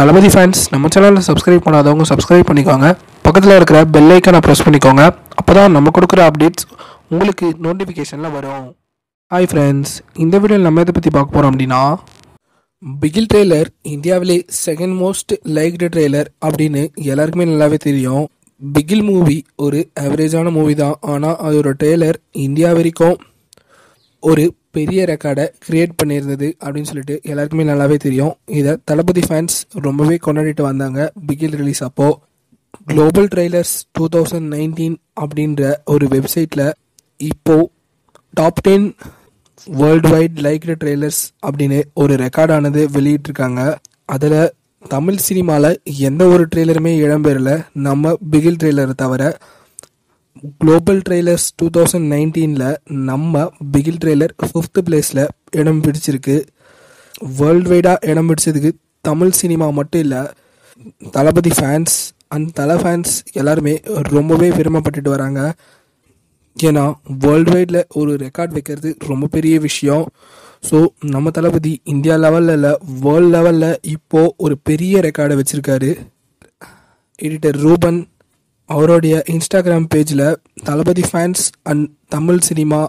தளபதி fans நம்ம சேனலில் subscribe பண்ணாதவங்க சப்ஸ்கிரைப் பண்ணிக்கோங்க பக்கத்தில் இருக்கிற பெல் ஐக்கானை ப்ரெஸ் பண்ணிக்கோங்க அப்போ தான் நம்ம கொடுக்குற அப்டேட்ஸ் உங்களுக்கு நோட்டிஃபிகேஷனில் வரும் ஹாய் ஃப்ரெண்ட்ஸ் இந்த வீடியோவில் நம்ம எதை பற்றி பார்க்க போகிறோம் அப்படின்னா பிகில் ட்ரெய்லர் இந்தியாவிலே செகண்ட் மோஸ்ட் லைக்டு ட்ரெய்லர் அப்படின்னு எல்லாருக்குமே நல்லாவே தெரியும் பிகில் மூவி ஒரு ஆவரேஜான மூவி தான் ஆனால் அதோட ட்ரெய்லர் இந்தியா வரைக்கும் ஒரு பெரிய ரெக்கார்டை கிரியேட் பண்ணியிருந்தது அப்படின்னு சொல்லிட்டு எல்லாருக்குமே நல்லாவே தெரியும் இதை தளபதி ஃபேன்ஸ் ரொம்பவே கொண்டாடிட்டு வந்தாங்க பிகில் ரிலீஸ் அப்போ global trailers two thousand nineteen அப்படின்ற ஒரு வெப்சைட்டில் இப்போ top ten world wide liked trailers அப்படின்னு ஒரு ரெக்கார்டானது வெளியிட்டிருக்காங்க அதில் தமிழ் சினிமாவில் எந்த ஒரு ட்ரெய்லருமே இடம்பெறல நம்ம பிகில் ட்ரெய்லரை தவிர குளோபல் ட்ரெய்லர்ஸ் டூ தௌசண்ட் நைன்டீனில் நம்ம பிகில் ட்ரெய்லர் ஃபிஃப்த் பிளேஸில் இடம் பிடிச்சிருக்கு வேர்ல்டு வைடாக இடம் பிடிச்சதுக்கு தமிழ் சினிமா மட்டும் இல்லை Thalapathy fans and Thala fans எல்லாருமே ரொம்பவே பெருமைப்பட்டுட்டு வராங்க ஏன்னா வேர்ல்டு வைடில் ஒரு ரெக்கார்ட் வைக்கிறது ரொம்ப பெரிய விஷயம் ஸோ நம்ம தளபதி இந்தியா லெவலில் இல்லை வேர்ல்டு லெவலில் இப்போது ஒரு பெரிய ரெக்கார்டை வச்சுருக்காரு எடிட்டர் ரூபன் அவருடைய இன்ஸ்டாகிராம் பேஜில் Thalapathy fans and Tamil cinema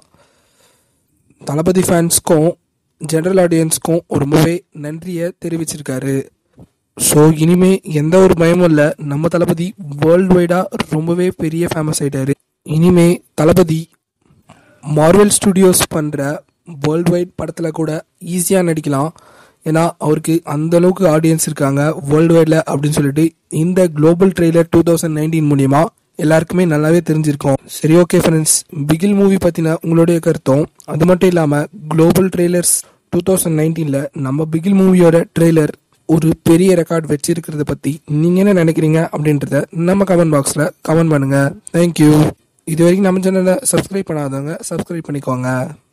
Thalapathy ஃபேன்ஸ்க்கும் ஜென்ரல் ஆடியன்ஸ்க்கும் ரொம்பவே நன்றியை தெரிவிச்சிருக்காரு ஸோ இனிமே எந்த ஒரு பயமும் இல்லை நம்ம தளபதி வேர்ல்டு வைடாக ரொம்பவே பெரிய ஃபேமஸ் ஆயிட்டாரு இனிமே தளபதி மார்வல் ஸ்டுடியோஸ் பண்ணுற வேர்ல்டு வைட் படத்தில் கூட ஈஸியாக நடிக்கலாம் ஏன்னா அவருக்கு அந்த அளவுக்கு ஆடியன்ஸ் இருக்காங்க வேர்ல்டு வைடில் அப்படின்னு சொல்லிட்டு இந்த global trailer two thousand nineteen மூலியமா எல்லாருக்குமே நல்லாவே தெரிஞ்சிருக்கும் சரி ஓகே ஃப்ரெண்ட்ஸ் பிகில் மூவி பற்றின உங்களுடைய கருத்தும் அது மட்டும் இல்லாமல் குளோபல் ட்ரெய்லர்ஸ் டூ தௌசண்ட் நைன்டீனில் நம்ம பிகில் மூவியோட ட்ரெய்லர் ஒரு பெரிய ரெக்கார்ட் வச்சிருக்கிறத பற்றி நீங்கள் என்ன நினைக்கிறீங்க அப்படின்றத நம்ம கமெண்ட் பாக்ஸில் கமெண்ட் பண்ணுங்கள் தேங்க்யூ இது வரைக்கும் நம்ம சேனலை சப்ஸ்கிரைப் பண்ணாதவங்க சப்ஸ்கிரைப் பண்ணிக்கோங்க